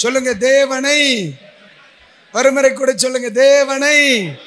சொல்லுங்க தேவனை ஒருமுறை கூட சொல்லுங்க தேவனை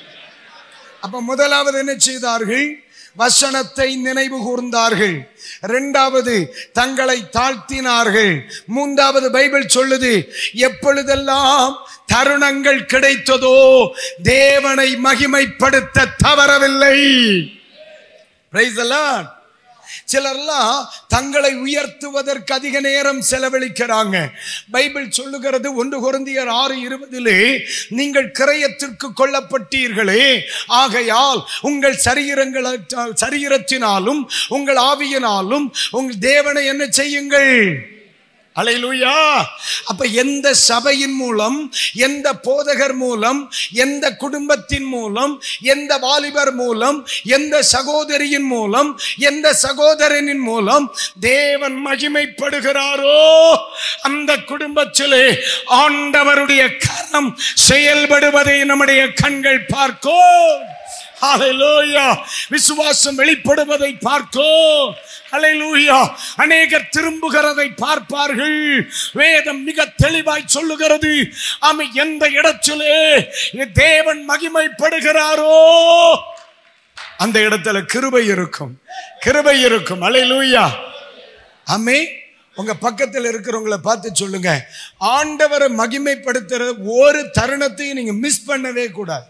அப்ப முதலாவது என்ன செய்தார்கள் வசனத்தை நினைவு கூர்ந்தார்கள் இரண்டாவது தங்களை தாழ்த்தினார்கள் மூன்றாவது பைபிள் சொல்லுது எப்பொழுதெல்லாம் தருணங்கள் கிடைத்ததோ தேவனை மகிமைப்படுத்த தவறவில்லை Praise the Lord. சிலர்லாம் தங்களை உயர்த்துவதற்கு அதிக நேரம் செலவழிக்கிறாங்க பைபிள் சொல்லுகிறது ஒன்று குருந்தியர் ஆறு இருபதிலே நீங்கள் கிரயத்திற்கு கொல்லப்பட்டீர்களே ஆகையால் உங்கள் சரீரங்கள சரீரத்தினாலும் உங்கள் ஆவியினாலும் உங்கள் தேவனை என்ன செய்யுங்கள் அலையிலுயா அப்ப எந்த சபையின் மூலம் எந்த போதகர் மூலம் எந்த குடும்பத்தின் மூலம் எந்த வாலிபர் மூலம் எந்த சகோதரியின் மூலம் எந்த சகோதரனின் மூலம் தேவன் மகிமைப்படுகிறாரோ அந்த குடும்பத்திலே ஆண்டவருடைய கரம் செயல்படுவதை நம்முடைய கண்கள் பார்க்கோ ஹalleluya விசுவாசம் வெளிப்படுவதை பார்க்கோ ஹalleluya அநேகர் திரும்புகிறதை பார்ப்பார்கள் வேதம் மிக தெளிவாய் சொல்லுகிறது ஆமை எந்த இடத்திலே தேவன் மகிமைப்படுகிறாரோ அந்த இடத்துல கிருபை இருக்கும் கிருபை இருக்கும் ஹalleluya ஆமே உங்க பக்கத்தில் இருக்கிறவங்களை பார்த்து சொல்லுங்க ஆண்டவரை மகிமைப்படுத்துற ஒரு தருணத்தையும் நீங்க மிஸ் பண்ணவே கூடாது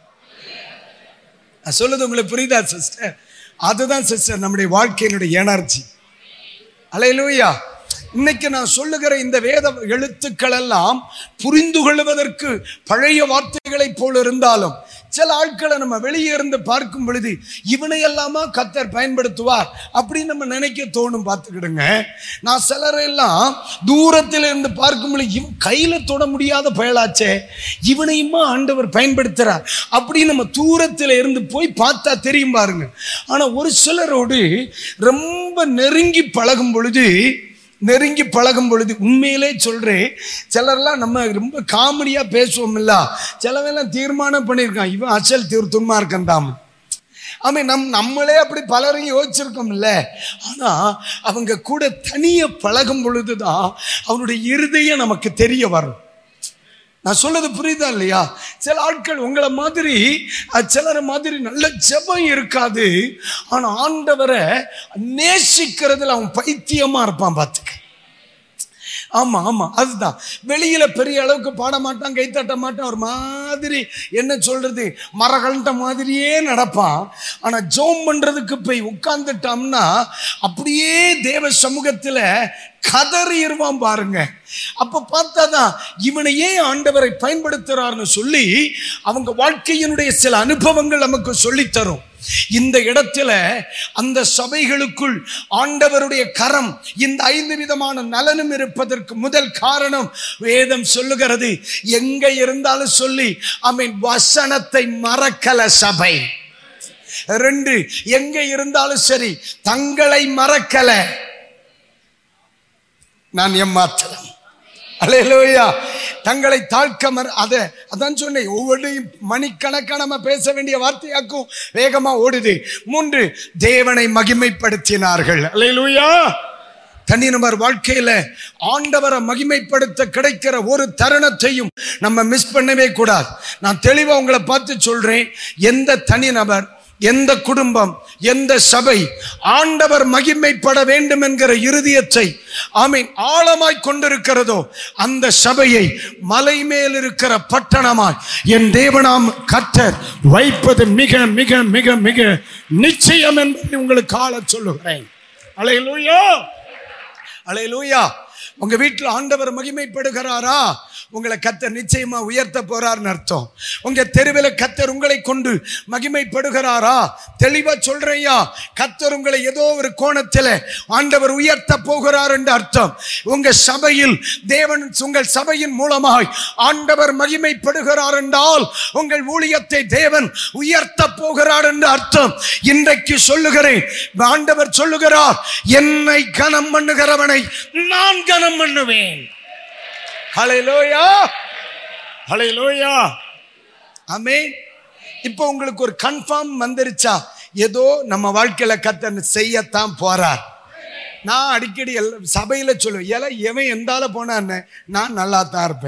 நான் சொல்லுது உங்களுக்கு புரியுதா சிஸ்டர் அதுதான் சிஸ்டர் நம்முடைய வாழ்க்கையினுடைய எனர்ஜி அலையிலூயா இன்னைக்கு நான் சொல்லுகிற இந்த வேத எழுத்துக்கள் எல்லாம் புரிந்து கொள்வதற்கு பழைய வார்த்தைகளைப் போல இருந்தாலும் சில ஆட்களை நம்ம வெளியே இருந்து பார்க்கும் பொழுது இவனை எல்லாமா கத்தர் பயன்படுத்துவார் அப்படின்னு நம்ம நினைக்க தோணும் பார்த்துக்கிடுங்க நான் சிலரெல்லாம் தூரத்தில் இருந்து பார்க்கும் பொழுது இவன் கையில தொட முடியாத பயலாச்சே இவனையுமா ஆண்டவர் பயன்படுத்துறார் அப்படின்னு நம்ம தூரத்தில் இருந்து போய் பார்த்தா தெரியும் பாருங்க ஆனா ஒரு சிலரோடு ரொம்ப நெருங்கி பழகும் பொழுது நெருங்கி பழகும் பொழுது உண்மையிலே சொல்றேன் சிலர்லாம் நம்ம ரொம்ப காமெடியா பேசுவோம் இல்ல சிலவெல்லாம் தீர்மானம் பண்ணியிருக்கான் இவன் அசல் தீர் துன்மார்க்கன் தான் ஆமே நம் நம்மளே அப்படி பலரையும் யோசிச்சிருக்கோம்ல ஆனா அவங்க கூட தனிய பழகும் பொழுதுதான் அவனுடைய இருதயம் நமக்கு தெரிய வரும் நான் சொல்றது புரியுதா இல்லையா சில ஆட்கள் உங்களை மாதிரி அஹ், சிலர் மாதிரி நல்ல ஜெபம் இருக்காது ஆனா ஆண்டவரை நேசிக்கிறதுல அவன் பைத்தியமா இருப்பான் பார்த்துக்க ஆமா ஆமா அதுதான் வெளியில பெரிய அளவுக்கு பாட மாட்டான் கை தட்ட மாட்டான் ஒரு மாதிரி என்ன சொல்றது மரகண்ட மாதிரியே நடப்பான் ஆனா ஜோம் பண்றதுக்கு போய் உட்கார்ந்துட்டோம்னா அப்படியே தேவ சமூகத்துல கதறிடுவான் பாருங்க அப்ப பார்த்தாதான் இவனை ஏன் ஆண்டவரை பயன்படுத்துறாருன்னு சொல்லி அவங்க வாழ்க்கையினுடைய சில அனுபவங்கள் நமக்கு சொல்லித் தரும் இந்த இடத்துல அந்த சபைகளுக்குள் ஆண்டவருடைய கரம் இந்த ஐந்து விதமான நலனும் இருப்பதற்கு முதல் காரணம் வேதம் சொல்லுகிறது எங்க இருந்தாலும் சொல்லி அமீன் வசனத்தை மறக்கல சபை ரெண்டு எங்க இருந்தாலும் சரி தங்களை மறக்கல நான் ஏமாத்தலாம் அலையலோயா தங்களை தாழ்க்க மற அதை அதான் சொன்னேன் ஒவ்வொன்றையும் மணிக்கணக்காக நம்ம பேச வேண்டிய வார்த்தையாக்கும் வேகமா ஓடுது மூன்று தேவனை மகிமைப்படுத்தினார்கள் அலையலூயா தனி நபர் வாழ்க்கையில ஆண்டவரை மகிமைப்படுத்த கிடைக்கிற ஒரு தருணத்தையும் நம்ம மிஸ் பண்ணவே கூடாது நான் தெளிவா உங்களை பார்த்து சொல்றேன் எந்த தனி நபர் எந்த குடும்பம் எந்த சபை ஆண்டவர் மகிமைப்பட வேண்டும் என்கிற இருதயத்தை ஆமீன் ஆழமாய் கொண்டிருக்கிறதோ அந்த சபையை மலை மேல் இருக்கிற பட்டணமாய் என் தேவனாம் கத்தர் வைப்பது மிக மிக மிக மிக நிச்சயம் என்பதை உங்களுக்கு ஆள சொல்லுகிறேன் அலையலூயா அலையலூயா உங்க வீட்டில் ஆண்டவர் மகிமைப்படுகிறாரா உங்களை கத்தர் நிச்சயமா உயர்த்த போறார்னு அர்த்தம் உங்க தெருவில் கத்தர் உங்களை கொண்டு மகிமைப்படுகிறாரா தெளிவா சொல்றையா கத்தர் உங்களை ஏதோ ஒரு கோணத்தில் ஆண்டவர் உயர்த்த போகிறார் என்று அர்த்தம் உங்க சபையில் தேவன் உங்கள் சபையின் மூலமாய் ஆண்டவர் மகிமைப்படுகிறார் என்றால் உங்கள் ஊழியத்தை தேவன் உயர்த்த போகிறார் என்று அர்த்தம் இன்றைக்கு சொல்லுகிறேன் ஆண்டவர் சொல்லுகிறார் என்னை கனம் பண்ணுகிறவனை நான் கனம் பண்ணுவேன் ஹalleluya ஹalleluya ஆமென் இப்போ உங்களுக்கு ஒரு கன்ஃபார்ம் வந்துருச்சா ஏதோ நம்ம வாழ்க்கையில கத்தன் செய்யத்தான் போறார் நான் அடிக்கடி எல்லா சபையில சொல்லுவேன் ஏல எவன் எந்தால போனா என்ன நான் நல்லா தான் இருப்பேன்